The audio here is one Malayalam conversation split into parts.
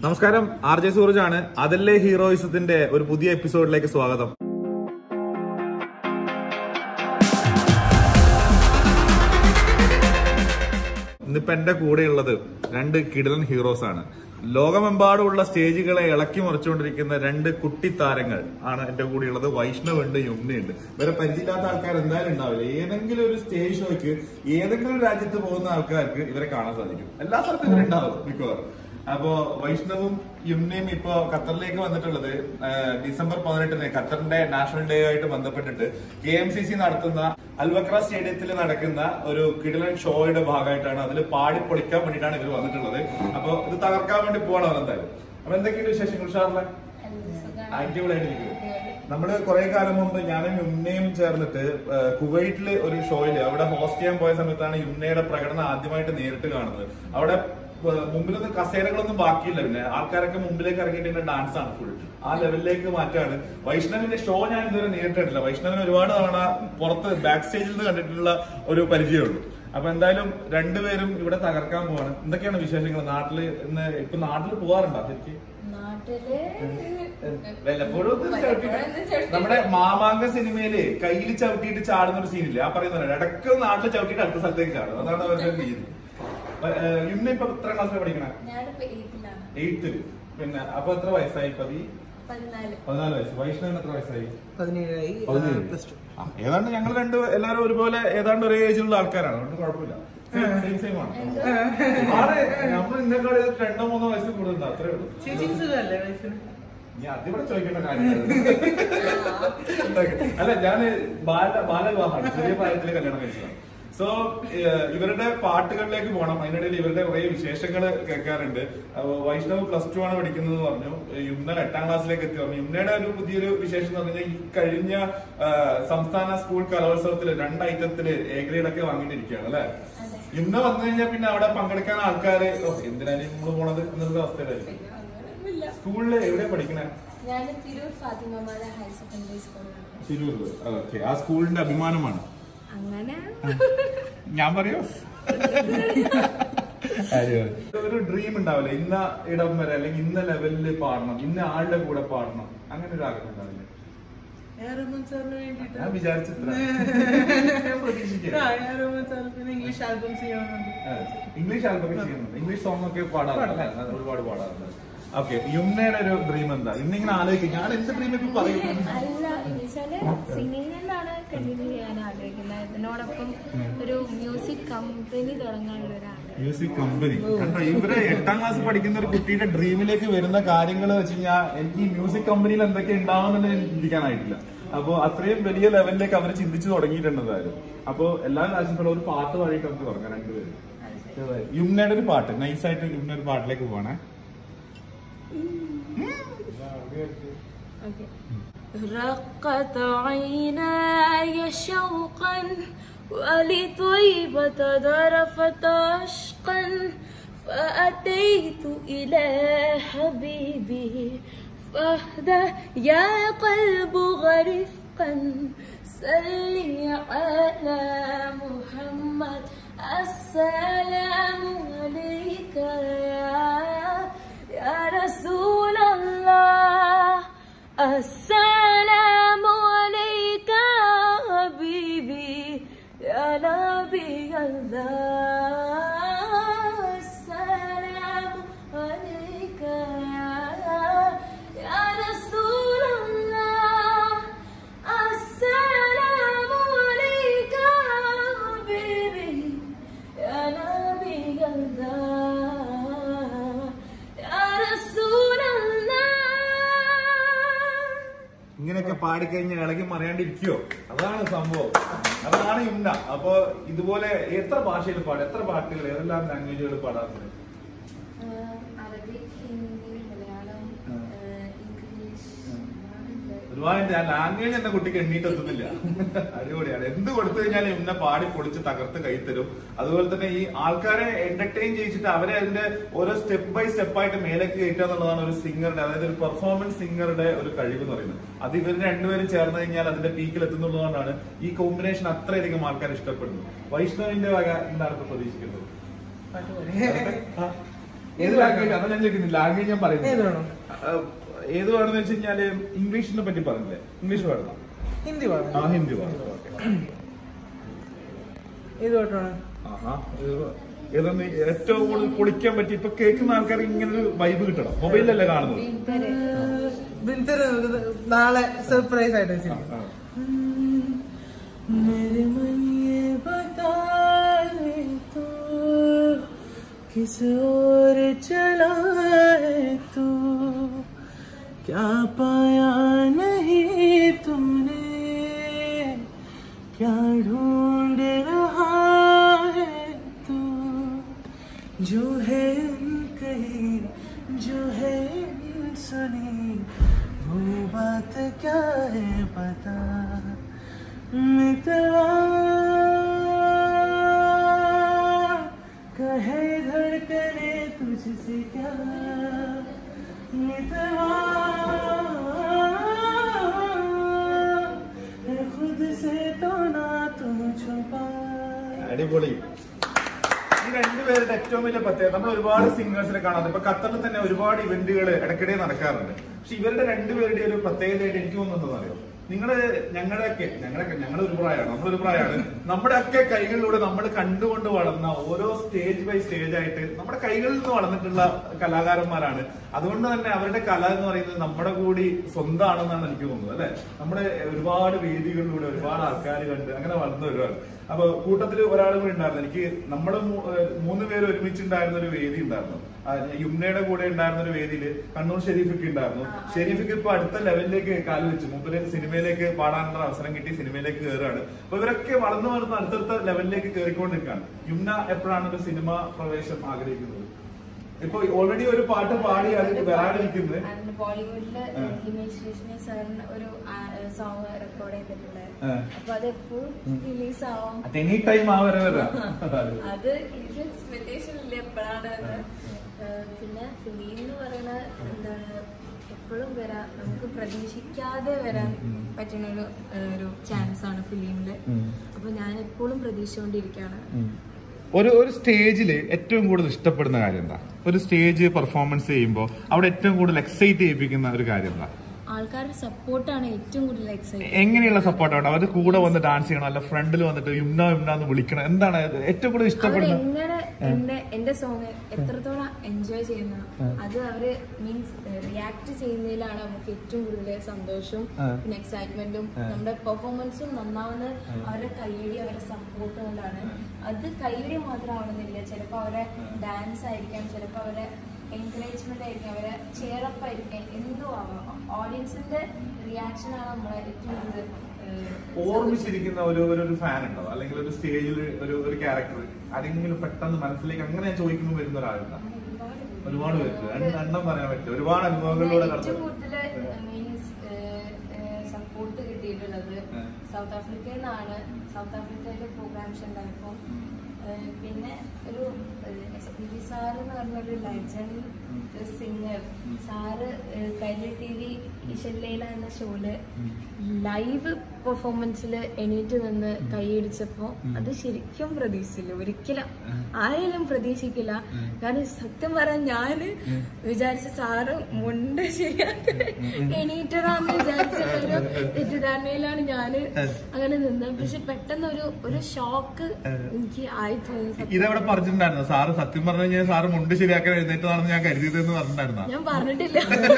നമസ്കാരം ആർ ജെ സൂരജ് ആണ് അതല്ലേ ഹീറോയിസത്തിന്റെ ഒരു പുതിയ എപ്പിസോഡിലേക്ക് സ്വാഗതം ഇന്നിപ്പോ എന്റെ കൂടെയുള്ളത് രണ്ട് കിടലൻ ഹീറോസ് ആണ് ലോകമെമ്പാടുമുള്ള സ്റ്റേജുകളെ ഇളക്കി മറിച്ചുകൊണ്ടിരിക്കുന്ന രണ്ട് കുട്ടി താരങ്ങൾ ആണ് എന്റെ കൂടെയുള്ളത് വൈഷ്ണവ് ഉണ്ട് യുമ്നയുണ്ട് വേറെ പരിചയമില്ലാത്ത ആൾക്കാർ എന്തായാലും ഉണ്ടാവില്ല ഏതെങ്കിലും ഒരു സ്റ്റേജ് ഷോയ്ക്ക് ഏതെങ്കിലും രാജ്യത്ത് പോകുന്ന ആൾക്കാർക്ക് ഇവരെ കാണാൻ സാധിക്കും എല്ലാ സ്ഥലത്തും ഇവരുണ്ടാവും മിക്കവാറും അപ്പോ വൈഷ്ണവും യുമ്നയും ഇപ്പോ ഖത്തറിലേക്ക് വന്നിട്ടുള്ളത് ആ, ഡിസംബർ പതിനെട്ടിന് ഖത്തറിന്റെ നാഷണൽ ഡേ ആയിട്ട് ബന്ധപ്പെട്ടിട്ട് കെ എം സി സി നടത്തുന്ന അൽവക്ര സ്റ്റേഡിയത്തിൽ നടക്കുന്ന ഒരു കിടിലൻ ഷോയുടെ ഭാഗമായിട്ടാണ് അതിൽ പാടി പൊളിക്കാൻ വേണ്ടിയിട്ടാണ് ഇവർ വന്നിട്ടുള്ളത് അപ്പൊ ഇത് തകർക്കാൻ വേണ്ടി പോകണം എന്തായാലും അപ്പൊ എന്തൊക്കെയാണ് വിശേഷങ്ങൾ ഷാറിലെ അടിപൊളിയായിട്ടിരിക്കുന്നു നമ്മള് കുറെ കാലം മുമ്പ് ഞാനും യുമ്നയും ചേർന്നിട്ട് ആ, കുവൈറ്റില് ഒരു ഷോയില് അവിടെ ഹോസ്റ്റ് ചെയ്യാൻ പോയ സമയത്താണ് യുമ്നയുടെ പ്രകടനം ആദ്യമായിട്ട് നേരിട്ട് കാണുന്നത് അവിടെ ആ, മുമ്പിലൊന്നും കസേരകളൊന്നും ബാക്കിയില്ല പിന്നെ ആൾക്കാരൊക്കെ മുമ്പിലേക്ക് ഇറങ്ങിയിട്ട് ഡാൻസ് ആണ് ഫുൾ ആ ലെവലിലേക്ക് മാറ്റാണ് വൈഷ്ണവിന്റെ ഷോ ഞാൻ ഇതുവരെ നേരിട്ടിട്ടില്ല വൈഷ്ണവിന് ഒരുപാട് തവണ പുറത്ത് ബാക്ക് സ്റ്റേജിൽ നിന്ന് കണ്ടിട്ടുള്ള ഒരു പരിചയമുള്ളൂ അപ്പൊ എന്തായാലും രണ്ടുപേരും ഇവിടെ തകർക്കാൻ പോവാണ് എന്തൊക്കെയാണ് വിശേഷങ്ങൾ നാട്ടില് ഇന്ന് ഇപ്പൊ നാട്ടിൽ പോവാറുണ്ടോ ശരിക്കും നാട്ടില് വല്ലപ്പോഴും ഒന്ന് ചവിട്ടിയിട്ട് നമ്മുടെ മാമാങ്ക സിനിമയില് കയ്യിൽ ചവിട്ടിയിട്ട് ചാടുന്ന ഒരു സീനില്ലേ ആ പറയുന്ന ഇടയ്ക്ക് നാട്ടിൽ ചവിട്ടിയിട്ട് അടുത്ത സ്ഥലത്തേക്ക് ചാടും അതാണ് അവരുടെ ഒരു രീതി ഇന്ന് ഇപ്പൊ എത്ര ക്ലാസ്സിലാണ് പഠിക്കണേ ഞാനിപ്പോ എയ്ത്തിലാണ് എയ്ത്തിൽ പിന്നെ അപ്പൊ എത്ര വയസ്സായി പതി പതിനാല് പതിനാല് വയസ്സ് വൈഷ്ണവിന് എത്ര വയസ്സായി പതിനേഴായി പതിനേഴ്. പ്ലസ് ടു ആ, ഏതാണ്ട് ഞങ്ങൾ രണ്ട് എല്ലാവരും ഒരുപോലെ ഏതാണ്ട് ഒരേ ഏജിലുള്ള ആൾക്കാരാണ് അതുകൊണ്ട് കുഴപ്പമില്ല Same, same, same ആണ് ആടെ നമ്മൾ ഇന്നേക്കാൾ രണ്ടോ മൂന്നോ വയസ്സ് കൂടുതലുണ്ട് അത്രേ ഉള്ളൂ ചേച്ചിക്ക് സുഖമല്ലേ വൈഫിന് ഞാൻ അതിവിടെ ചോദിക്കേണ്ട കാര്യം അല്ല ഞാന് ബാല ബാലവിവാഹമാണ് ചെറിയ പ്രായത്തിൽ കല്യാണം കഴിച്ചതാണ് സോ ഇവരുടെ പാട്ടുകളിലേക്ക് പോകണം അതിനിടയിൽ ഇവരുടെ കുറെ വിശേഷങ്ങൾ കേൾക്കാറുണ്ട് അപ്പൊ വൈഷ്ണവ് പ്ലസ് ടു ആണ് പഠിക്കുന്നത് പറഞ്ഞു യുമ്ന എട്ടാം ക്ലാസ്സിലേക്ക് എത്തി പറഞ്ഞു യുമ്നയുടെ ഒരു പുതിയൊരു വിശേഷം എന്ന് പറഞ്ഞാൽ ഈ കഴിഞ്ഞ ആ, സംസ്ഥാന സ്കൂൾ കലോത്സവത്തിൽ രണ്ട് ഐറ്റത്തില് എ ഗ്രേഡ് ഒക്കെ വാങ്ങിയിട്ടിരിക്കുകയാണ് അല്ലെ യുമ്ന വന്നു കഴിഞ്ഞാൽ പിന്നെ അവിടെ പങ്കെടുക്കാൻ ആൾക്കാര് "ഓ, എന്തിനാണ് നമ്മൾ പോണത് എന്നുള്ള അവസ്ഥയിലായിരിക്കും അങ്ങനെയൊന്നുമില്ല സ്കൂളില് എവിടെ പഠിക്കണേ ഞാൻ തിരൂർ ഫാത്തിമമാല ഹയർ സെക്കൻഡറി സ്കൂളിലാണ് തിരൂരില് ഓക്കെ ആ സ്കൂളിന്റെ അഭിമാനമാണ് അങ്ങനെ ഞാൻ പറയോ ഒരു ഡ്രീം ഉണ്ടാവില്ല ഇന്ന ഇടം വരെ അല്ലെങ്കിൽ ഇന്ന ലെവലിൽ പാടണം ഇന്ന ആളുടെ കൂടെ പാടണം അങ്ങനെ ഒരു ആഗ്രഹം ഉണ്ടാവില്ല എ ആർ റഹ്മാൻ സാറിന് വേണ്ടിയിട്ട് ഞാൻ വിചാരിച്ചിത്ര ഞാൻ പ്രതീക്ഷിക്കാം ആ, എ ആർ റഹ്മാൻ സാറിന് ഇംഗ്ലീഷ് ആൽബം ചെയ്യണമെന്നുണ്ട് ഇംഗ്ലീഷ് ആൽബം ചെയ്യുന്നുണ്ട് ഇംഗ്ലീഷ് സോങ് ഒക്കെ പാടാറുണ്ട് അല്ലേ? ഒരുപാട് പാടാറുണ്ട് ഓക്കെ യുമ്നയുടെ ഒരു ഡ്രീം എന്താ ഇന്നിങ്ങനെ ആലോചിക്കും ഞാൻ എന്റെ ഡ്രീം ഇപ്പൊ പറയും അല്ല എന്നുവെച്ചാല് സിംഗിങ് തന്നെയാണ് കണ്ടിന്യൂ ചെയ്യാൻ ആഗ്രഹിക്കുന്നത് ഇതിനോടൊപ്പം ഒരു മ്യൂസിക് കമ്പനി തുടങ്ങാനുള്ള ഒരു ആഗ്രഹം മ്യൂസിക് കമ്പനി കണ്ടോ ഇവരെ എട്ടാം ക്ലാസ് പഠിക്കുന്ന ഒരു കുട്ടിയുടെ ഡ്രീമിലേക്ക് വരുന്ന കാര്യങ്ങൾ വെച്ച് കഴിഞ്ഞാൽ എനിക്ക് ഈ മ്യൂസിക് കമ്പനിയിൽ എന്തൊക്കെ ഉണ്ടാവുമെന്ന് എനിക്ക് ചിന്തിക്കാനായിട്ടില്ല അപ്പോ അത്രയും വലിയ ലെവലിലേക്ക് അവർ ചിന്തിച്ചു തുടങ്ങിയിട്ടുണ്ടായിരുന്നു അപ്പോ എല്ലാ ആശംസകളും ഒരു പാട്ട് പാടിയിട്ട് നമുക്ക് തുടങ്ങാം രണ്ടുപേരും യുമ്നയുടെ ഒരു പാട്ട് നൈസായിട്ട് യുമ്ന ഒരു പാട്ടിലേക്ക് പോവാണേ رقت عيناي شوقا ولطيبة ذرفت عشقا فأتيت إلى حبيبي فاهدى يا قلب غرفقا سلي على محمد السلام عليك يا يا رسول الله السلام عليك يا حبيبي يا نبي الله السلام عليك يا يا رسول الله السلام عليك يا حبيبي يا نبي الله يا رسول الله ഇങ്ങനെയൊക്കെ പാടിക്കഴിഞ്ഞാൽ ഇളകി മറിയാണ്ടിരിക്കോ അതാണ് സംഭവം അതാണ് യുമ്ന അപ്പൊ ഇതുപോലെ എത്ര ഭാഷയിൽ പാടും എത്ര പാട്ടുകൾ ഏതെല്ലാം ലാംഗ്വേജുകൾ പാടാറുണ്ട് അറബിക് ഹിന്ദി മലയാളം ആ. ഇംഗ്ലീഷ് ഒരുപാട് ഞാൻ ലാംഗ്വേജ് എന്ന കുട്ടിക്ക് എണ്ണീട്ടെത്തുന്നില്ല അടിപൊളിയാണ് എന്ത് കൊടുത്തു കഴിഞ്ഞാലും ഇന്നെ പാടി പൊളിച്ച് തകർത്ത് കൈത്തരും അതുപോലെ തന്നെ ഈ ആൾക്കാരെ എന്റർടൈൻ ചെയ്യിച്ചിട്ട് അവരെ അതിന്റെ ഓരോ സ്റ്റെപ്പ് ബൈ സ്റ്റെപ്പ് ആയിട്ട് മേലേക്ക് കയറ്റുക എന്നുള്ളതാണ് ഒരു സിംഗറുടെ അതായത് ഒരു പെർഫോമൻസ് സിംഗറുടെ ഒരു കഴിവ് എന്ന് പറയുന്നത് അത് ഇവർ രണ്ടുപേരും ചേർന്ന് കഴിഞ്ഞാൽ അതിന്റെ പീക്കിൽ എത്തുന്നുള്ളതുകൊണ്ടാണ് ഈ കോമ്പിനേഷൻ അത്രയധികം ആൾക്കാർ ഇഷ്ടപ്പെടുന്നത് വൈഷ്ണവിന്റെ വക എന്താണ് ഇപ്പൊ പ്രതീക്ഷിക്കുന്നത് പാട്ട് പോലെ ആ, ഏത് ലാംഗ്വേജ് അതാ ഞാൻ ചോദിക്കുന്നില്ല ലാംഗ്വേജ് ഞാൻ ഏത് പറയുന്നത് വേണം ആ, ഏത് വേണമെന്ന് വെച്ച് കഴിഞ്ഞാല് ഇംഗ്ലീഷിനെ പറ്റി പറഞ്ഞില്ലേ ഇംഗ്ലീഷ് പാടണം ഹിന്ദി ആ വേണം ഹിന്ദി പാടണം ഓക്കെ ഏത് പാട്ടാണ് ആഹാ ഇത് ഏതൊന്ന് ഏറ്റവും കൂടുതൽ പൊളിക്കാൻ പറ്റി ഇപ്പൊ കേൾക്കുന്ന ആൾക്കാർക്ക് ഇങ്ങനെ ഒരു വൈബ് കിട്ടണം മൊബൈലിലല്ലേ കാണുന്നത് വിൻറ്റർ വിന്റർ നാളെ സർപ്രൈസ് ആയിട്ട് ആ, വെച്ചിരിക്കും ആ. मेरे मन ये बता दे तू किस ओर चला है तू क्या पाया नहीं तुमने क्या ढूंढ रहा है तू जो है कही जो है सुनी वो बात क्या है पता मितवा कहे धड़कने तुझसे क्या मितवा है खुद से तो ना तुम छुपा അടിപൊളി ഈ രണ്ടുപേരുടെ ഏറ്റവും വലിയ പ്രത്യേകത നമ്മൾ ഒരുപാട് സിംഗേഴ്സിനെ കാണാതെ ഇപ്പൊ ഖത്തറിൽ തന്നെ ഒരുപാട് ഇവന്റുകൾ ഇടയ്ക്കിടെ നടക്കാറുണ്ട് പക്ഷെ ഇവരുടെ രണ്ടുപേരുടെ ഒരു പ്രത്യേകതയായിട്ട് എനിക്ക് തോന്നുന്നത് അറിയോ നിങ്ങള് ഞങ്ങളുടെയൊക്കെ ഞങ്ങളൊക്കെ ഞങ്ങൾ ഒരു പ്രായമാണ് നമ്മളൊരു പ്രായമാണ് നമ്മുടെ ഒക്കെ കൈകളിലൂടെ നമ്മൾ കണ്ടുകൊണ്ട് വളർന്ന ഓരോ സ്റ്റേജ് ബൈ സ്റ്റേജ് ആയിട്ട് നമ്മുടെ കൈകളിൽ നിന്ന് വളർന്നിട്ടുള്ള കലാകാരന്മാരാണ് അതുകൊണ്ട് തന്നെ അവരുടെ കല എന്ന് പറയുന്നത് നമ്മുടെ കൂടി സ്വന്തമാണെന്നാണ് എനിക്ക് തോന്നുന്നത് അല്ലെ നമ്മുടെ ഒരുപാട് വേദികളിലൂടെ ഒരുപാട് ആൾക്കാർ കണ്ട് അങ്ങനെ വളർന്നു വരുവാണ് അപ്പൊ കൂട്ടത്തിൽ ഒരാളും കൂടി ഉണ്ടായിരുന്നു എനിക്ക് നമ്മൾ മൂന്ന് പേര് ഒരുമിച്ചുണ്ടായിരുന്ന ഒരു വേദി ഉണ്ടായിരുന്നു ആ, യുമ്നയുടെ കൂടെ ഉണ്ടായിരുന്ന ഒരു വേദിയിൽ കണ്ണൂർ ഷെരീഫിക്ക് ഉണ്ടായിരുന്നു ഷെരീഫിക്ക് ഇപ്പൊ അടുത്ത ലെവലിലേക്ക് കാല് വെച്ചു മുമ്പില് സിനിമയിലേക്ക് പാടാനുള്ള അവസരം കിട്ടി സിനിമയിലേക്ക് കയറുകയാണ് അപ്പൊ ഇവരൊക്കെ വളർന്നു വളർന്ന് അടുത്തടുത്ത ലെവലിലേക്ക് കയറിക്കൊണ്ടിരിക്കുകയാണ് യുമ്ന എപ്പോഴാണ് ഒരു സിനിമ പ്രവേശം ആഗ്രഹിക്കുന്നത് ഇപ്പൊ ഓൾറെഡി ഒരു പാട്ട് പാടി അത് വരാനിരിക്കുന്നത് അതിന് ബോളിവുഡില് ആ. ഹിമേഷ് രേഷ്മി സാറിന് ഒരു സോങ് റെക്കോർഡ് ചെയ്തിട്ടുണ്ട് ആ. അപ്പൊ അത് എപ്പോഴും റിലീസ് ആവും അത് എനി ടൈം ആ വരെ വരാം അത് എനിക്ക് എക്സ്പെക്ടേഷൻ ഇല്ല എപ്പോഴാണ് എന്ന്. ഏഹ് പിന്നെ ഫിലിം എന്ന് പറയുന്ന എന്താണ് എപ്പോഴും വരാൻ നമുക്ക് പ്രതീക്ഷിക്കാതെ വരാൻ പറ്റുന്ന ഒരു ഏഹ് ഒരു ചാൻസ് ആണ് ഫിലിമില് അപ്പൊ ഞാൻ എപ്പോഴും പ്രതീക്ഷിച്ചുകൊണ്ടിരിക്കുകയാണ് ഒരു ഒരു സ്റ്റേജിൽ ഏറ്റവും കൂടുതൽ ഇഷ്ടപ്പെടുന്ന കാര്യം എന്താ ഒരു സ്റ്റേജ് പെർഫോമൻസ് ചെയ്യുമ്പോൾ അവിടെ ഏറ്റവും കൂടുതൽ എക്സൈറ്റ് ചെയ്യിപ്പിക്കുന്ന ഒരു കാര്യം എന്താ ആൾക്കാരുടെ സപ്പോർട്ടാണ് ഏറ്റവും കൂടുതൽ എക്സൈറ്റ് എങ്ങനെയുള്ള സപ്പോർട്ട് ആണ് അവർ കൂടെ വന്ന് ഡാൻസ് ചെയ്യണം അല്ല ഫ്രണ്ടിൽ വന്നിട്ട് യുംന യുംന എന്ന് വിളിക്കണം എന്താണ് അത് ഏറ്റവും കൂടുതൽ ഇഷ്ടപ്പെടുന്നത് അവരെങ്ങനെ എന്റെ എന്റെ സോങ് എത്രത്തോളം എൻജോയ് ചെയ്യുന്ന അത് അവര് മീൻസ് റിയാക്ട് ചെയ്യുന്നതിലാണ് നമുക്ക് ഏറ്റവും കൂടുതൽ സന്തോഷവും ആ. പിന്നെ എക്സൈറ്റ്മെന്റും നമ്മുടെ പെർഫോമൻസും നന്നാവുന്ന അവരുടെ കൈയടി അവരുടെ സപ്പോർട്ട് കൊണ്ടാണ് അത് കൈയടി മാത്രം ആവണമെന്നില്ല ചിലപ്പോൾ അവരെ ഡാൻസ് ആയിരിക്കാം ചിലപ്പോൾ അവരെ എൻകറേജ്മെന്റ് ആയിരിക്കും അവരെ ചെയറപ്പ് ആയിരിക്കാം എന്തും ആവാം ഓഡിയൻസിന്റെ റിയാക്ഷൻ ആണ് നമ്മളെ ഏറ്റവും കൂടുതൽ ഏഹ്, ഓർമ്മിച്ചിരിക്കുന്ന ഒരു ഒരു ഒരു ഫാൻ ഉണ്ടോ അല്ലെങ്കിൽ ഒരു സ്റ്റേജിൽ ഒരു ഒരു ക്യാരക്ടർ ആരെങ്കിലും പെട്ടെന്ന് മനസ്സിലേക്ക് അങ്ങനെ ഞാൻ ചോദിക്കുമ്പോൾ വരുന്ന ഒരാളുണ്ടോ ഒരുപാട് ഒരുപാട് പേർക്ക് എണ്ണ- എണ്ണം പറയാൻ പറ്റില്ല ഒരുപാട് അനുഭവങ്ങളിലൂടെ ഏറ്റവും കടന്നു കൂടുതൽ മീൻസ് സപ്പോർട്ട് കിട്ടിയിട്ടുള്ളത് ആ. സൗത്ത് ആഫ്രിക്കയിൽ നിന്നാണ് സൗത്ത് ആഫ്രിക്കയിലെ പ്രോഗ്രാംസ് ഉണ്ടായപ്പോൾ പിന്നെ ഒരു എസ് പി ബി സാർ എന്ന് പറഞ്ഞൊരു ലെജൻഡ് സിംഗർ സാറ് കൈലി ടി വി ഇഷല്ലയില എന്ന ഷോയില് ലൈവ് പെർഫോമൻസിൽ എണീറ്റ് നിന്ന് കൈയടിച്ചപ്പോ അത് ശരിക്കും പ്രതീക്ഷിച്ചില്ല ഒരിക്കലും ആരെയും പ്രതീക്ഷിക്കില്ല കാരണം സത്യം പറയാൻ ഞാന് വിചാരിച്ച സാറ് മുണ്ട് ശരിയാക്ക എണീറ്റതാന്ന് വിചാരിച്ച ഒരു തെറ്റിദ്ധാരണയിലാണ് ഞാന് അങ്ങനെ നിന്നത് പക്ഷെ പെട്ടെന്ന് ഒരു ഒരു ഷോക്ക് എനിക്ക് ആയിപ്പോയി സത്യം. ഇതവിടെ പറഞ്ഞിട്ടുണ്ടായിരുന്നു സാറ് സത്യം പറഞ്ഞു കഴിഞ്ഞാൽ സാറ് മുണ്ട് ശരിയാക്കാൻ എഴുന്നേറ്റതാണെന്ന് ഞാൻ കരുതിയതെന്ന് പറഞ്ഞിട്ടുണ്ടായിരുന്ന ഞാൻ പറഞ്ഞിട്ടില്ല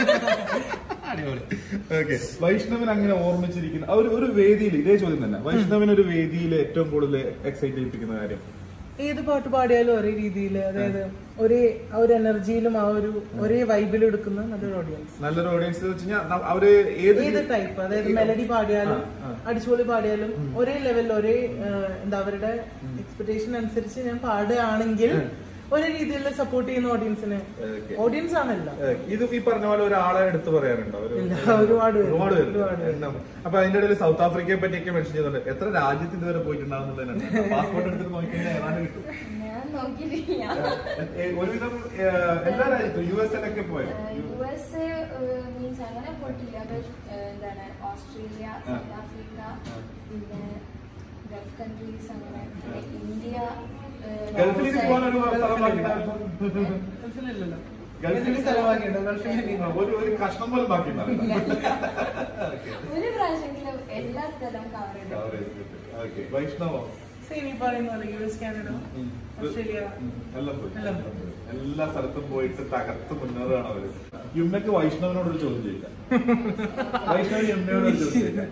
അടിപൊളി ഓക്കെ വൈഷ്ണവൻ അങ്ങനെ ഓർമ്മിച്ചിരിക്കുന്ന ആ ഒരു ഒരു വേദിയിൽ ഇതേ ചോദ്യം തന്നെ വൈഷ്ണവൻ ഒരു വേദിയിൽ ഏറ്റവും കൂടുതൽ എക്സൈറ്റ് ചെയ്യിപ്പിക്കുന്ന കാര്യം ഏത് പാട്ട് പാടിയാലും ഒരേ രീതിയിൽ അതായത് ഒരേ ആ ഒരു എനർജിയിലും ആ ഒരു ഒരേ വൈബിലും എടുക്കുന്ന നല്ലൊരു ഓഡിയൻസ് നല്ലൊരു ഓഡിയൻസ് വെച്ച് കഴിഞ്ഞാൽ അവര് ഏത് ഏത് ടൈപ്പ് അതായത് മെലഡി പാടിയാലും ആ, ആ. അടിച്ചുപൊളി പാടിയാലും ഒരേ ലെവലിൽ ഒരേ ആ, എന്താ അവരുടെ എക്സ്പെക്ടേഷൻ അനുസരിച്ച് ഞാൻ പാടുകയാണെങ്കിൽ ഒരേ രീതിയിൽ സപ്പോർട്ട് ചെയ്യുന്ന ഓഡിയൻസിന് Okay. ഓഡിയൻസ് ആണല്ലോ ഏഹ് ഇത് ഈ പറഞ്ഞ പോലെ ഒരാളെ എടുത്ത് പറയാനുണ്ടോ ഒരു- ഇല്ല, ഒരുപാട് പേര്. ഒരുപാട് പേര്. ഒരുപാട് പേര്. എണ്ണം. അപ്പൊ അതിന്റെ ഇടയിൽ സൗത്ത് ആഫ്രിക്കയെ പറ്റിയൊക്കെ മെൻഷൻ ചെയ്തോണ്ട് എത്ര രാജ്യത്ത് ഇതുവരെ പോയിട്ടുണ്ടാവുന്നുള്ളതിനാണ് പാസ്പോർട്ട് എടുത്തിട്ട് നോക്കിക്കഴിഞ്ഞാൽ ഏതാണ്ട് കിട്ടും ഞാൻ നോക്കിയിട്ടില്ല ഏഹ് ഒരുവിധം ഏഹ് എല്ലാ രാജ്യത്തും യു എസ് എല്ലൊക്കെ പോയോ യു എസ് മീൻസ് അങ്ങനെ പോയിട്ടില്ല but, ഏഹ്, എന്താണ് ഓസ്ട്രേലിയ സൗത്ത് ആഫ്രിക്ക പിന്നെ ഗൾഫ് കൺട്രീസ് അങ്ങനെ പിന്നെ ഇന്ത്യ ഏഹ്, ഗൾഫിലേക്ക് റോഡ് പോകാൻ ഒരു സൈഡ്. സ്ഥലം പറഞ്ഞിട്ടുണ്ടായിരുന്നു. ഗൾഫിലല്ലല്ലോ ഗൾഫിൽ ഗൾഫിൽ സ്ഥലമാക്കിയുണ്ടോ ഗൾഫിൽ ഒരു ഒരു കഷ്ണം പോലും ബാക്കി ഉണ്ടാവില്ല. ഒരു പ്രാവശ്യമെങ്കിലും എല്ലാ സ്ഥലവും കവർ ചെയ്തു Cover ചെയ്തിട്ട്. Okay. വൈഷ്ണവോ സെയിം ഈ പറയുന്ന പോലെ യു എസ് കാനഡ ഉം. ഓസ്ട്രേലിയ ഉം. എല്ലാം പോയി എല്ലാം എല്ലാ സ്ഥലത്തും പോയിട്ട് തകർത്ത് മുന്നേറുകയാണ് അവര് യുമ്മക്ക് വൈഷ്ണവനോടൊരു ചോദ്യം ചോദിക്കാം വൈഷ്ണവൻ യുമ്മയോട് ഒരു ചോദ്യം ചോദിക്കാം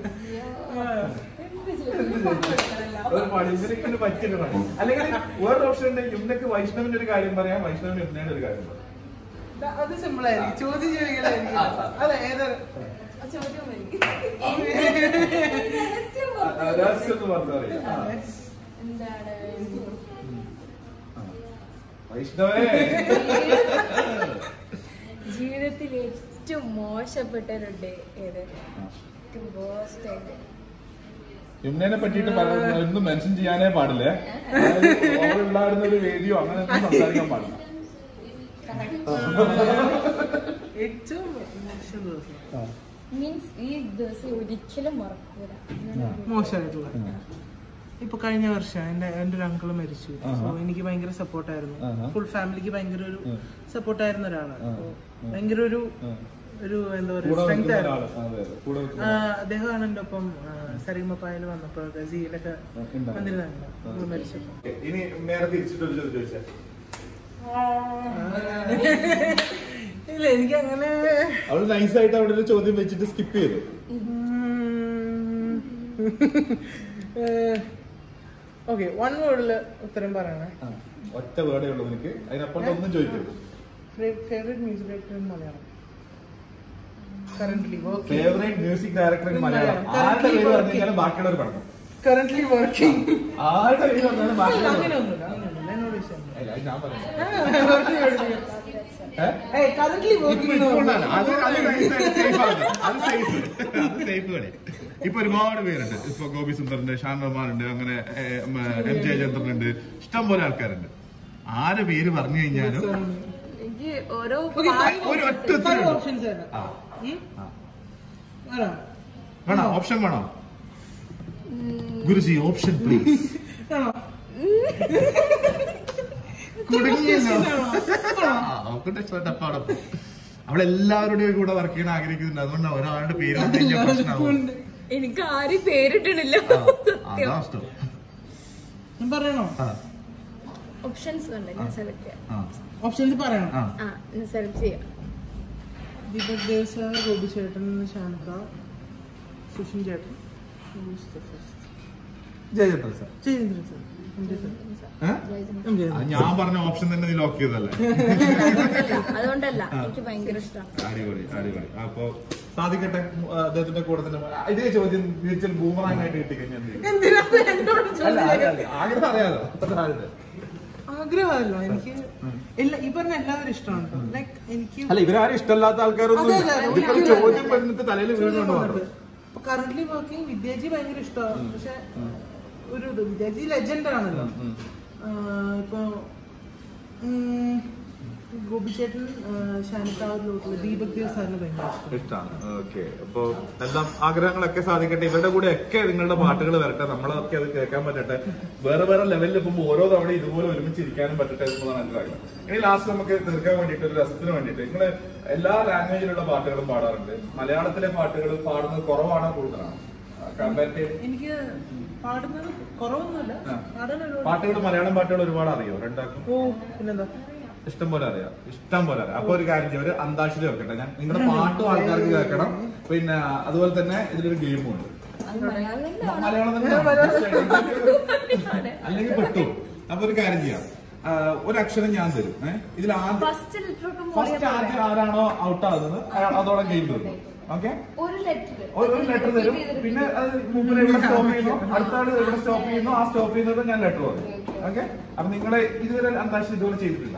ഒരു പണി ഇവരിങ്ങനെ പറ്റിയൊരു പണി അല്ലെങ്കിൽ വേറൊരു ഓപ്ഷൻ ഉണ്ട് യുമ്മക്ക് വൈഷ്ണവന്റെ ഒരു കാര്യം പറയാം വൈഷ്ണവൻ യുമ്മയുടെ ഒരു കാര്യം പറയാം അത് സിമ്പിൾ ആയിരിക്കും ചോദ്യം ചോദിക്കലായിരിക്കും അതെ ഏത് ചോദ്യം വരും ആ, രഹസ്യം എന്ന് പറഞ്ഞാൽ അറിയാം ആ. എന്താണ് വൈഷ്ണവേ ജീവിതത്തിൽ ഏറ്റവും മോശപ്പെട്ട ഒരു ഡേ ഏത് ഏറ്റവും വേസ്റ്റ് ആയിട്ട് യുമ്നനെ പറ്റിയിട്ട് പറയുന്നത് ഒന്നും മെൻഷൻ ചെയ്യാനേ പാടില്ലേ അതായത് ഓറുണ്ടായിരുന്ന ഒരു വേദിയോ അങ്ങനെ ഒന്നും സംസാരിക്കാൻ പാടില്ല ഏറ്റവും മോശം ദിവസം മീൻസ് ഈ ദിവസം ഒരിക്കലും മറക്കൂല മോശമായിട്ടുള്ള ഇപ്പൊ കഴിഞ്ഞ വർഷം എന്റെ എന്റെ ഒരു അങ്കിള് മരിച്ചു ആഹാ. സോ എനിക്ക് ഭയങ്കര സപ്പോർട്ടായിരുന്നു ആഹാ. ഫുൾ ഫാമിലിക്ക് ഭയങ്കര ഒരു ഉം. സപ്പോർട്ടായിരുന്ന ഒരാളാണ് ആ, അപ്പൊ ആ. ഭയങ്കര ഒരു ഒരു എന്താ കൂടെ പറയുക സ്ട്രെങ്ത് നിൽക്കുന്ന ആയിരുന്നു ഒരാള്. അതെ, അതെ. കൂടെ നിൽക്കുന്ന ആ, ഒരാള്. അദ്ദേഹമാണ് എന്റെ ഒപ്പം സരിമപ്പായൽ വന്നപ്പോ ഗസിയിലൊക്കെ ഉണ്ടായിരുന്നു. വന്നിരുന്നല്ലോ ആ. അപ്പൊ മരിച്ചപ്പോ ഓക്കേ, ഇനി നേരെ തിരിച്ചിട്ടൊരു ചോദ്യം ചോദിച്ചാ ഇല്ല എനിക്ക് അങ്ങനെ അവള് നൈസായിട്ട് അവിടെ ഒരു ചോദ്യം വെച്ചിട്ട് സ്കിപ്പ് ചെയ്തു ഓക്കെ വൺ വേർഡില് ഉത്തരം പറയണേ ആ, ഒറ്റ വേർഡേ ഉള്ളൂ നിനക്ക് അതിനപ്പുറത്ത് ഒന്നും ചോദിക്കരുത് favourite music director in Malayalam currently working favourite music director in In Malayalam Malayalam. ആരുടെ പേര് Currently പറഞ്ഞാലും ബാക്കിയുള്ളവർ പറഞ്ഞു കറന്റ്ലി വർക്കിംഗ് ആരുടെ പേര് പറഞ്ഞാലും ബാക്കിയുള്ളവർ അങ്ങനെയൊന്നുമില്ല അങ്ങനെയൊന്നുമില്ല എന്നോട് വിഷയം അല്ല, അത് ഞാൻ പറഞ്ഞു ഏഹ് കറന്റ്ലി ഇപ്പൊ ഇതുകൊണ്ടാണ്. അത് അത് വർക്കിംഗ് safe ആണ്. അത് safe. അത് safe കളി. ഇപ്പൊ ഒരുപാട് പേരുണ്ട് ഇപ്പൊ ഗോപി സുന്ദറുണ്ട് ഷാൻ റഹ്മാൻ ഉണ്ട് അങ്ങനെ ഏ, ഉം, എം ജയചന്ദ്രൻ ഉണ്ട് ഇഷ്ടം പോലെ ആൾക്കാരുണ്ട് ആരെ പേര് പറഞ്ഞു കഴിഞ്ഞാലും എനിക്ക് ഓരോ ഒരു ഒറ്റ ഉത്തരം ഉണ്ട്. ഓപ്ഷൻസ് ആണ് ആ, ഉം? ആ. ആണോ? വേണോ ഓപ്ഷൻ വേണോ ഉം, ഗുരുജി ഓപ്ഷൻ പ്ലീസ് ആണോ? കുടുങ്ങിയല്ലോ ആണോ? ആ, അവൾക്കുണ്ട് ടപ്പാടപ്പം അവളെല്ലാവരുടെയും കൂടെ വർക്ക് ചെയ്യാൻ ആഗ്രഹിക്കുന്നുണ്ട് അതുകൊണ്ട് ഒരാളുടെ പേര് പറഞ്ഞു കഴിഞ്ഞാൽ പ്രശ്നമാവും എനിക്ക് ആരും പേരിട്ടിട്ടില്ല ആ, അതാ ഇഷ്ടം ഞാൻ പറയണോ ആ, ഓപ്ഷൻസ് ഉണ്ട് ഞാൻ സെലക്ട് ചെയ്യാം ആ, ഓപ്ഷൻസ് പറയണം ആ. ആ ഞാൻ സെലക്ട് ചെയ്യാം ദീപക് ദേവ് സാർ ഗോപി ചേട്ടൻ ശാന്ത സുഷിൻ ചേട്ടൻ ജയചന്ദ്രൻ സാർ ജയേന്ദ്രൻ സാർ എന്റെ സാർ ഏ? ജയചന്ദ്രൻ. എം ആ, ജയേന്ദ്രൻ ഞാൻ പറഞ്ഞ ഓപ്ഷൻ തന്നെ നീ ലോക്ക് ചെയ്തല്ലേ അതുകൊണ്ടല്ല എനിക്ക് ഭയങ്കര ഇഷ്ടമാണ് അടിപൊളി അടിപൊളി അപ്പൊ സാധിക്കട്ടെ ഉം, അദ്ദേഹത്തിന്റെ കൂടെ തന്നെ പോകാം. ഇതേ ചോദ്യം തിരിച്ചും ബൂമറാങ് ആയിട്ട് കിട്ടിക്കഴിഞ്ഞാൽ എന്ത് ചെയ്യും? എന്തിനാ എന്നോട് അല്ല, അല്ല, ചോദിച്ചത്? അല്ല. ആഗ്രഹം അറിയാലോ അത്ര താഴെ ആഗ്രഹമല്ല എനിക്ക് എല്ലാ ഈ പറഞ്ഞ എല്ലാവരും ഇഷ്ടമാണ് ലൈക്ക് എനിക്ക് അല്ല ഇവരാരും ഇഷ്ടമല്ലാത്ത ആൾക്കാരൊന്നും അതെ, അതെ, അതെ. ഇതിപ്പോ ഒരു ചോദ്യം വന്നിട്ട് തലയിൽ വീഴുന്നുണ്ട് മാത്രം കറന്റ്ലി വർക്കിംഗ് വിദ്യാജി ഭയങ്കര ഇഷ്ടമാണ് പക്ഷെ ഒരു ഇത് വിദ്യാജി ലെജൻഡ് ആണല്ലോ ഉം. ആ, ഇപ്പൊ ഉം, ഗോപിച്ചേട്ടൻ ഷാനിക്കാവിലോട്ടുള്ള ദീപക് ദേവ് സാറിന് ഭയങ്കര ഇഷ്ടം ഇഷ്ടമാണ് ഓക്കെ അപ്പൊ എല്ലാം ആഗ്രഹങ്ങളൊക്കെ സാധിക്കട്ടെ ഇവരുടെ കൂടെ ഒക്കെ നിങ്ങളുടെ പാട്ടുകൾ വരട്ടെ നമ്മളൊക്കെ അത് കേൾക്കാൻ പറ്റട്ടെ വേറെ വേറെ ലെവലിൽ എത്തുമ്പോൾ ഓരോ തവണ ഇതുപോലെ ഒരുമിച്ച് ഇരിക്കാനും പറ്റട്ടെ എന്നുള്ളതാണ് എന്റെ ആഗ്രഹം ഇനി ലാസ്റ്റ് നമുക്ക് തീർക്കാൻ വേണ്ടിയിട്ട് ഒരു രസത്തിന് വേണ്ടിയിട്ട് നിങ്ങൾ എല്ലാ ലാംഗ്വേജിലുള്ള പാട്ടുകളും പാടാറുണ്ട് മലയാളത്തിലെ പാട്ടുകൾ പാടുന്നത് കുറവാണോ കൂടുതലാണോ കമ്പാരിറ്റീവ് എനിക്ക് പാടുന്നത് കുറവൊന്നുമില്ല ആ. പാടാൻ ഒരുപാട് പാട്ടുകൾ മലയാളം പാട്ടുകൾ ഒരുപാട് അറിയോ രണ്ടാക്കും ഓ പിന്നെന്താ ഇഷ്ടം പോലെ അറിയാം ഇഷ്ടം പോലെ അറിയാം അപ്പൊ ഒരു കാര്യം ചെയ്യാം ഒരു അന്താക്ഷരി വെക്കട്ടെ ഞാൻ നിങ്ങളുടെ പാട്ടും ആൾക്കാർക്ക് കേൾക്കണം പിന്നെ അതുപോലെ തന്നെ ഇതിലൊരു ഗെയിമും ഉണ്ട് അത് മലയാളം മ- മലയാളം തന്നെ അല്ലെങ്കിൽ പെട്ടു അപ്പൊ ഒരു കാര്യം ചെയ്യാം ആ, ഒരു അക്ഷരം ഞാൻ തരും ഏഹ് ഇതിൽ ആദ്യം ഫസ്റ്റ് ലെറ്റർ ഒക്കെ ഫസ്റ്റ് ആദ്യം ആരാണോ ഔട്ട് ആകുന്നത് അയാൾ അതോടെ ഗെയിം തീർന്നു ഓക്കെ ഒരു ലെറ്റർ ഒരു ലെറ്റർ തരും പിന്നെ അത് മുമ്പിൽ എവിടെ സ്റ്റോപ്പ് ചെയ്യുന്നു അടുത്ത ആള് എവിടെ സ്റ്റോപ്പ് ചെയ്യുന്നു ആ സ്റ്റോപ്പ് ചെയ്യുന്നത് ഞാൻ ലെറ്റർ പറയും ഓക്കെ അപ്പൊ നിങ്ങളെ ഇതുവരെ അന്താക്ഷരി ഇതുപോലെ ചെയ്തിട്ടില്ല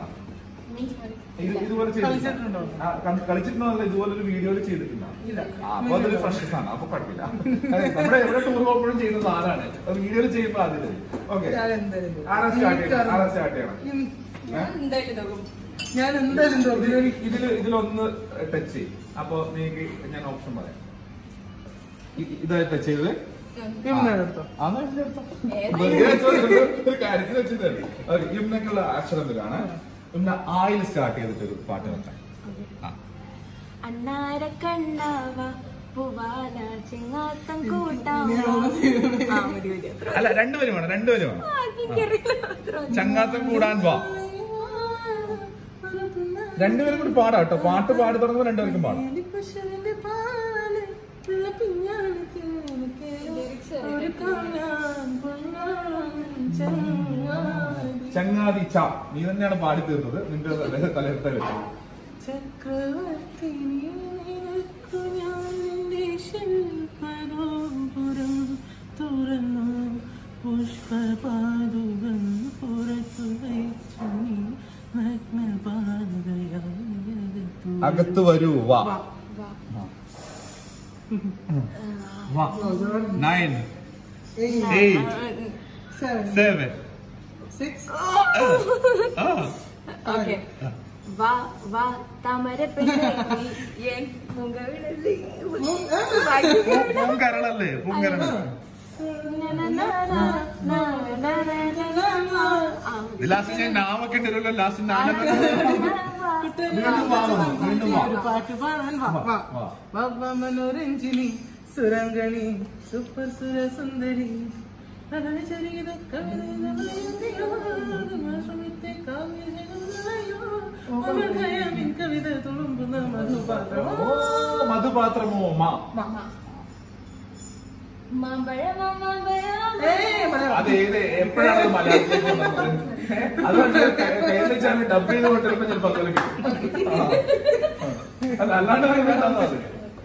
ഇത് ഇതുപോലെ ചെയ്തിട്ടില്ല കളിച്ചിട്ടുണ്ടോ? ആ, ക- കളിച്ചിട്ടുണ്ടോ അല്ല ഇതുപോലെ ഒരു വീഡിയോയിൽ ചെയ്തിട്ടില്ല ഇല്ല. ആ, അപ്പൊ അതൊരു ഫ്രഷസ് ആണ് അപ്പൊ കുഴപ്പമില്ല അതെ, നമ്മുടെ എവിടെ ടൂർ പോകുമ്പോഴും ചെയ്യുന്നത് ആരാണ് വീഡിയോയിൽ ചെയ്യുമ്പോൾ അതില് ഓക്കെ ഞാൻ എന്തായാലും തോക്കും. ആരാ സ്റ്റാർട്ട് ചെയ്യണം എനിക്കറിയാം. ആരാ സ്റ്റാർട്ട് ചെയ്യണം ഉം. ഞാൻ എന്തായാലും നോക്കും ഞാൻ എന്തായാലും തോക്കും. ഇതില് ഇതില് ഇതിലൊന്ന് ടച്ച് ചെയ്യും അപ്പൊ നിങ്ങൾക്ക് ഞാൻ ഓപ്ഷൻ പറയാം ഇ- ഇതാ ടച്ച് ചെയ്തത് യമുന എടുത്തോ ആ, എന്നാ ഇതിലെടുത്തോ. ഏത്? വെറുതെ വെച്ചോ, ഒരു- ഒരു കാര്യത്തിന് വെച്ചതാണ്. ഓക്കേ, യമുനക്കുള്ള അക്ഷരം ഇതാണ് ഒന്ന് ആയിൽ സ്റ്റാർട്ട് ചെയ്തിട്ട് ഒരു പാട്ട് വെക്കാം ആ അണ്ണാര കണ്ണാവ പൂവാല ചെങ്ങാത്തം കൂട്ടാവ ആ, മതി, മതി, അത്ര അല്ല രണ്ടുപേരും വേണം രണ്ടുപേരും വേണം ആ, എനിക്കറിയില്ല, അത്ര മതി. ചങ്ങാത്തം കൂടാൻ വാ രണ്ടുപേരും കൂടി പാടാം കേട്ടോ പാട്ട് പാടി തുടങ്ങുമ്പോൾ രണ്ടുപേർക്കും പാടാം പശുവിന്റെ പാല് ഉള്ള പിഞ്ഞാണത്തിൽ എനിക്ക് ഒരു കാണാൻ പൊന്നാളം ചങ്ങാതി. ചങ്ങാതി ച നീ തന്നെയാണ് പാടി തീർന്നത് നിന്റെ തലത്തെ വെച്ച് ചക്രവർത്തി നിനക്കു ഞാൻ നിന്റെ ശില്പഗോപുരം തുറന്നു പുഷ്പപാതുകം പുറത്തു വച്ചു നീ നഗ്നപാതയായകത്തു അകത്ത് വരൂ വാ വാ. വാ നയൻ എയ്റ്റ് സെവൻ ഓക്കെ വാ വാ താമര എൻ മുഖവിടല്ലേ പൂങ്കരളല്ലേ പൂങ്കരള ലാസ്റ്റ് ഞാൻ നാമൊക്കെ ഉണ്ടല്ലോ ലാസ്റ്റ് നാമൊക്കെ വീണ്ടും വാ വന്നു, വീണ്ടും വാ. ഒരു പാട്ട് പാടാൻ വാ വാ വാ. വവ്വ മനോരഞ്ജിനി സുരംഗണി സൂപ്പർ സുര സുന്ദരി അനചരിത കവിത തുളുമ്പുന്ന മധുപാത്രം ഓ മധുപാത്രമോ മാ മാമ്പഴ മാമ്പഴ ഏയ് മലയാളം. അത് ഏത് എപ്പോഴാണ് അത് മലയാളത്തിലേക്ക് വന്നത്? ഏ? അതുകൊണ്ട് കേരള ചാനൽ ഡബ് ചെയ്ത് കൊണ്ടിരുമ്പോ ചിലപ്പോ അതുപോലെ കിട്ടും. ആ. അല്ല അല്ലാണ്ട് വേണ്ടെന്നോ അത്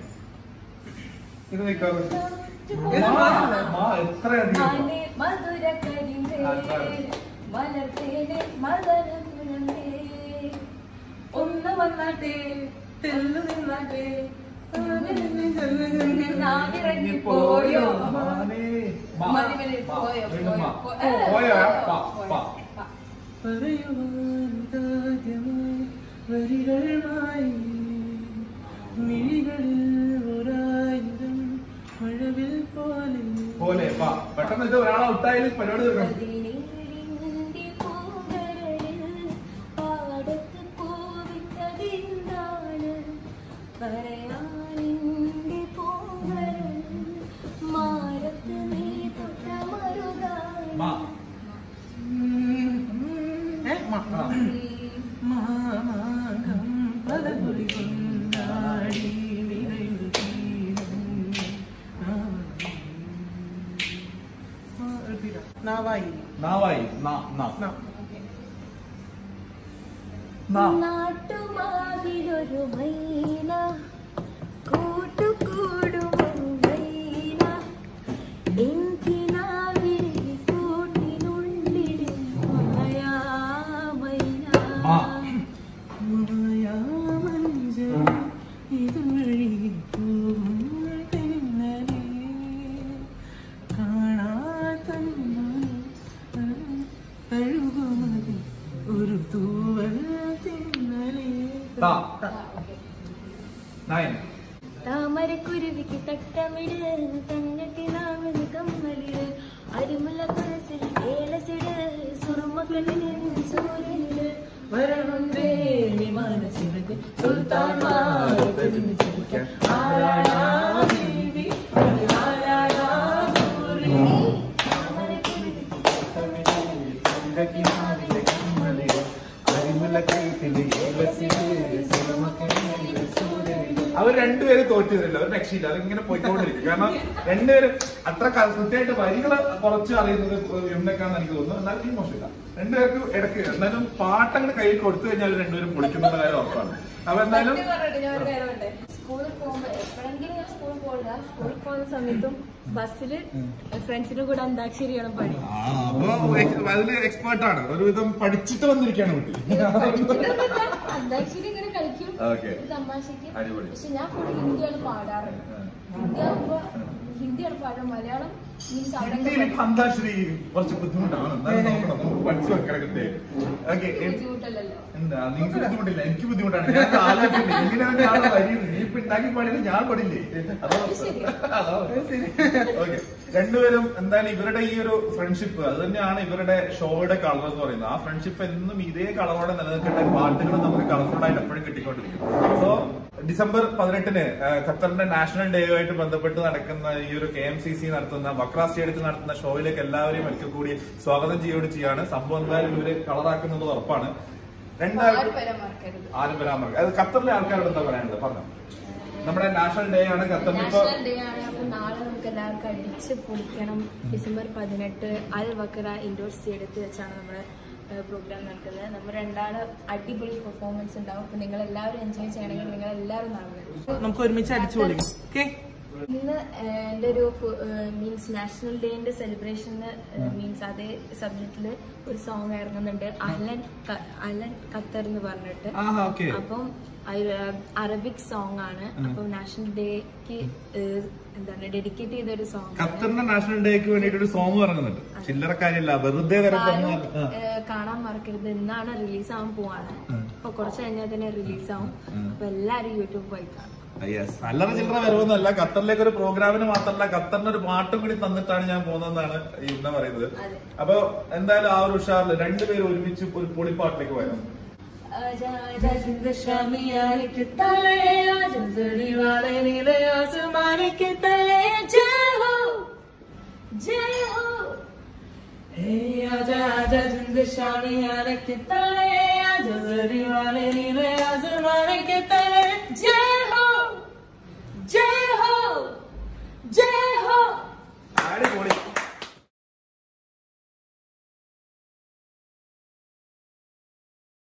ഇത് നിൽക്കാറ് മാ എത്രയധികം ആനെ മധുര കരിമ്പേ മലർത്തേനെ മദന കുഴമ്പേ ഒന്ന് വന്നാട്ടെ തെല്ലു നിന്നാട്ടെ നാവിറങ്ങി പോയോ മാനേ. മാ. മതി, മതി, മാ. പോയോ, വീണ്ടും മാ. പോയോ. പോയോ പാ, പാ. പാ. പറയുവാൻ ഇതാദ്യമായി വരികളുമായി മിഴികളിൽ ഒരായിരം മഴവിൽ പോലെ പോലെ പാ പെട്ടെന്ന് ഇത് ഒരാളെ ഔട്ടായാലും പരിപാടി തീർക്കണം പതിനേഴിന്റെ പൂങ്കരളിൽ പാടത്ത് പൂവിട്ടതെന്താണ് പറയാനിന്റെ പൂങ്കരളിൽ മാരത്ത് നീ തൊട്ട മറുകാണ് മാ ഏ, മ. ആ. മാമാകം പലകുറി കൊണ്ടാടി നിറയൊരു തീരങ്ങൾ. ആ, എഴുതിയില്ല. നാവായി നാവായി നാ നാ നാ. നാ നാട്ടുമാവിലൊരു മൈന കൂട്ടുകൂടുമൊരു മൈന എന്തിനാവിൽ കൂട്ടിനുള്ളിൽ മായാമൈന മാ. മായാമഞ്ചൽ ഇതുവഴി പോകും തെന്നലേ. കാണാത്തന്നൊരു തഴുകുമതി ഒരു തൂവൽ തിന്നലേ താ. നയൻ താമരക്കുരുവിക്ക് തട്ടമിട് തങ്ങത്തിനാമത് കമ്മലിട് അരിമുല്ല തുളസിൽ ഏലസിട് സുറുമക്കളിൽ സൂര്യനിട് വരണുണ്ടേ വിമാനച്ചിറക് സുൽത്താൻമാർ ഒരുമിച്ചിരിക്കാൻ. ആരാടാ ബീവി? ആരാടാ ഭൂരി? താമരക്കുരുവിക്ക് തട്ടമിട് തങ്കക്കിനാവിലെ കമ്മലിൽ അരിമുല്ലക്കഴുത്തിൽ ഏലസില് സുറുമക്കളിൽ സൂര്യനിൽ അവർ രണ്ടുപേരും തോറ്റിരുന്നില്ല ഒരു രക്ഷയില്ല അതിങ്ങനെ പോയിക്കൊണ്ടിരിക്കും കാരണം രണ്ടുപേരും അത്ര ക- കൃത്യമായിട്ട് വരികൾ കുറച്ച് അറിയുന്നത് യുണ്ടക്കാന്ന് എനിക്ക് തോന്നുന്നു എന്നാൽ ഈ മോശമില്ല രണ്ടുപേർക്കും ഇടയ്ക്ക് എന്നാലും പാട്ടങ്ങൾ കയ്യിൽ കൊടുത്തു കഴിഞ്ഞാൽ രണ്ടുപേരും പൊളിക്കുന്ന കാര്യം ഉറപ്പാണ് അപ്പൊ എന്തായാലും സത്യം പറഞ്ഞിട്ട് ഞാൻ ഒരു കാര്യം പറയട്ടെ? സ്കൂളിൽ പോകുമ്പോ എപ്പോഴെങ്കിലും ഞാൻ സ്കൂളിൽ പോകില്ല സ്കൂളിൽ പോകുന്ന സമയത്തും ബസ്സിൽ ഫ്രണ്ട്സിന്റെ കൂടെ അന്താക്ഷരിയാണ് പണി ആ, അപ്പൊ എക്സ്- അതില് എക്സ്പേർട്ട് ആണ് ഒരുവിധം പഠിച്ചിട്ട് വന്നിരിക്കുകയാണ് കുട്ടി പഠിച്ചിട്ടൊന്നുമില്ല. അന്താക്ഷരി ഇങ്ങനെ കളിക്കും Okay. ഒരു തമാശക്ക് അടിപൊളി. പക്ഷെ ഞാൻ ഫുൾ ഹിന്ദിയാണ് പാടാറ് ഹിന്ദി ആകുമ്പോ ഹിന്ദിയാണ് പാടുക മലയാളം മീൻസ് അവിടെ ഹിന്ദിയിൽ അന്താക്ഷരി കുറച്ച് ബുദ്ധിമുട്ടാണ് എന്നാലും നോക്കണം നമുക്ക് പഠിച്ചു വെക്കണം കൃത്യമായിട്ട് ഓക്കെ ബുദ്ധിമുട്ടല്ലല്ലോ എന്താ നിങ്ങൾക്ക് ബുദ്ധിമുട്ടില്ല എനിക്ക് ബുദ്ധിമുട്ടാണ് ഞാൻ ആലോചിക്കുന്നത് ഇങ്ങനെ ഒരാളെ വരിയുന്നു നീ ഇതിപ്പോ ഉണ്ടാക്കി പാടിയത് ഞാൻ പാടില്ലേ അതോ ശരി. അതോ ഓക്കെ രണ്ടുപേരും എന്തായാലും ഇവരുടെ ഈ ഒരു ഫ്രണ്ട്ഷിപ്പ് അത് തന്നെയാണ് ഇവരുടെ ഷോയുടെ കളർ എന്ന് പറയുന്നത് ആ ഫ്രണ്ട്ഷിപ്പ് എന്നും ഇതേ കളറോടെ നിലനിൽക്കേണ്ട പാട്ടുകൾ നമുക്ക് കളർഫുൾ ആയിട്ട് എപ്പോഴും കിട്ടിക്കൊണ്ടിരിക്കും സോ ഡിസംബർ പതിനെട്ടിന് ഖത്തറിന്റെ നാഷണൽ ഡേയുമായിട്ട് ബന്ധപ്പെട്ട് നടക്കുന്ന ഈ ഒരു കെ എം സി സി നടത്തുന്ന വക്ര സ്റ്റേഡിയത്തിൽ നടത്തുന്ന ഷോയിലേക്ക് എല്ലാവരെയും ഒരിക്കൽ കൂടി സ്വാഗതം ചെയ്യുകയോട് ചെയ്യാണ് സംഭവം എന്തായാലും ഇവര് കളറാക്കുന്നത് ഉറപ്പാണ് രണ്ടാൾ ആരും വരാൻ മറക്കരുത് ആരും വരാൻ മറക്കും അത് ഖത്തറിലെ ആൾക്കാരോട് എന്താ പറയാനുള്ളത് പറഞ്ഞു നമ്മുടെ നാഷണൽ ഡേ ആണ് ഖത്തറിൽ ഇപ്പൊ നാഷണൽ ഡേ ആണ് അപ്പൊ നാളെ നമുക്ക് എല്ലാവർക്കും അടിച്ച് പൊളിക്കണം ഡിസംബർ പതിനെട്ട് അൽ വക്കറ ഇൻഡോർ സ്റ്റേഡിയത്തിൽ വെച്ചാണ് നമ്മുടെ പ്രോഗ്രാം നടക്കുന്നത് നമ്മൾ രണ്ടാള് അടിപൊളി പെർഫോമൻസ് ഉണ്ടാവും അപ്പൊ നിങ്ങൾ എല്ലാവരും എൻജോയ് ചെയ്യണമെങ്കിൽ നിങ്ങൾ എല്ലാവരും നാളെ വരും. നമുക്ക് ഒരുമിച്ച് അടിച്ചു പൊളിക്കും ഓക്കെ ഇന്ന് ഏഹ്, എൻ്റെ ഒരു മീൻസ് നാഷണൽ ഡേന്റെ സെലിബ്രേഷന് മീൻസ് അതേ സബ്ജക്റ്റില് ഒരു സോങ് ഇറങ്ങുന്നുണ്ട് അലൻ ക- അലൻ ഖത്തർ എന്ന് പറഞ്ഞിട്ട് ആഹാ ഓക്കെ അപ്പം അയ- അറബിക് സോങ് ആണ് അപ്പം നാഷണൽ ഡേക്ക് എന്താണ് ഡെഡിക്കേറ്റ് ചെയ്ത ഒരു സോങ് ആണ് ഖത്തറിന്റെ നാഷണൽ ഡേക്ക് വേണ്ടിയിട്ട് ഒരു സോങ് ഇറങ്ങുന്നുണ്ട് ചില്ലറക്കാരില്ല വെറുതെ വരെ ആരും പറഞ്ഞാൽ ഏഹ്, കാണാൻ മറക്കരുത് ഇന്നാണ് റിലീസ് ആവാൻ പോവാണ് അപ്പൊ കുറച്ച് കഴിഞ്ഞാൽ തന്നെ റിലീസ് ആവും അപ്പൊ എല്ലാരും യൂട്യൂബ് പോയി കാണും യെസ് അല്ലറ ചില്ലറ വരവൊന്നുമല്ല ഖത്തറിലേക്ക് ഒരു പ്രോഗ്രാമിന് മാത്രമല്ല ഖത്തറിന് ഒരു പാട്ടും കൂടി തന്നിട്ടാണ് ഞാൻ പോകുന്നതെന്നാണ് ഈ ഇന്ന പറയുന്നത് അതെ. അപ്പൊ എന്തായാലും ആ ഒരു ഉഷാറില് രണ്ടുപേരും ഒരുമിച്ച് ഒരു പൊളിപ്പാട്ടിലേക്ക് വരാം आजा आजा जिंद शामी यार के तले आजा जरी वाले नीले आसमान के तले जय हो जय हो हे आजा आजा जिंद शामी यार के तले आजा जरी वाले नीले आसमान के तले जय